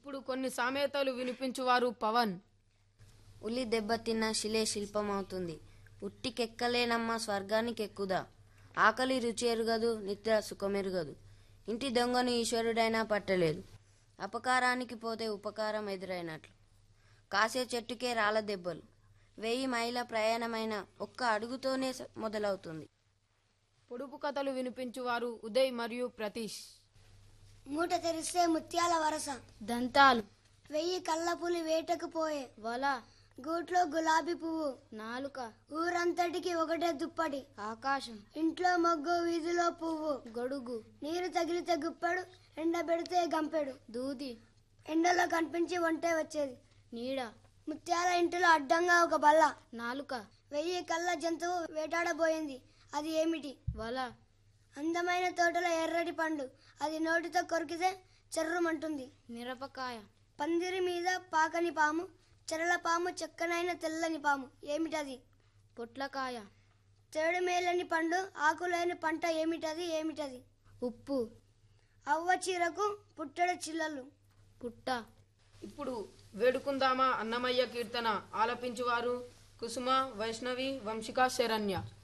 ఇప్పుడు కొన్ని సామెతలు వినిపించువారు పవన్ ఉలి దెబ్బతిన్న శిలే శిల్పమవుతుంది ఉట్టికెక్కలేనమ్మ స్వర్గానికి ఎక్కుదా ఆకలి రుచి ఎరుగదు నిద్ర సుఖమెరుగదు ఇంటి దొంగను ఈశ్వరుడైనా పట్టలేదు అపకారానికి పోతే ఉపకారం ఎదురైనట్లు కాసే చెట్టుకే రాళ్ళ దెబ్బలు వెయ్యి మైళ్ళ ప్రయాణమైన ఒక్క అడుగుతోనే స- మొదలవుతుంది పొడుపు కథలు వినిపించువారు ఉదయ్ మరియు ప్రతీష్ మూట తెరిస్తే ముత్యాల వరస దంతాలు వెయ్యి కళ్ళపులి వేటకు పోయే వల గూట్లో గులాబీ పువ్వు నాలుక ఊరంతటికి ఒకటే దుప్పటి ఆకాశం ఇంట్లో మొగ్గు వీధిలో పువ్వు గొడుగు నీరు తగిలితే గుప్పెడు ఎండబెడితే గంపెడు దూది ఎండలో కనిపించి వంటే వచ్చేది నీడ ముత్యాల ఇంటిలో అడ్డంగా ఒక బల్ల నాలుక వెయ్యి కళ్ళ జంతువు వేటాడబోయింది అది ఏమిటి వల అందమైన తోటలో ఎర్రటి పండు అది నోటితో కొరికితే చెర్రుమంటుంది మిరపకాయ పందిరి మీద పాకని పాము చెరల పాము చెక్కనైన తెల్లని పాము ఏమిటది పొట్లకాయ చెడు మేలని పండు ఆకులేని పంట ఏమిటది ఏమిటది ఉప్పు అవ్వ చీరకు పుట్టెడు చిల్లలు పుట్ట ఇప్పుడు వేడుకుందామా అన్నమయ్య కీర్తన ఆలపించువారు కుసుమ వైష్ణవి వంశిక శరణ్య